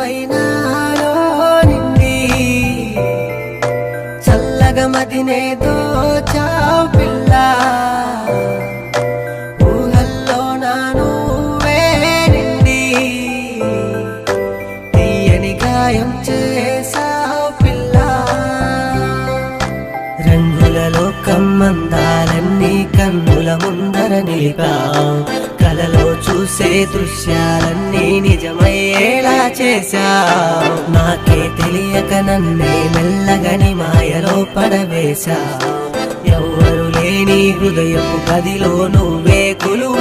నువ్వైనాలో నిండి చల్లగా మదినే దోచావు పిల్ల ఊహల్లో నా నువ్వే నిండి తీయని గాయం చేసావు పిల్ల రంగులలో కమ్మందాలన్నీ కన్నుల ముందర నిలిపావు కలలో చూసే దృశ్యాలన్నీ నిజమయ్యేలా చేశావు నాకే తెలియక నన్నే మెల్లగని మాయలో పడవేశావు ఎవ్వరు లేని హృదయపు గదిలో నువ్వే కొలువు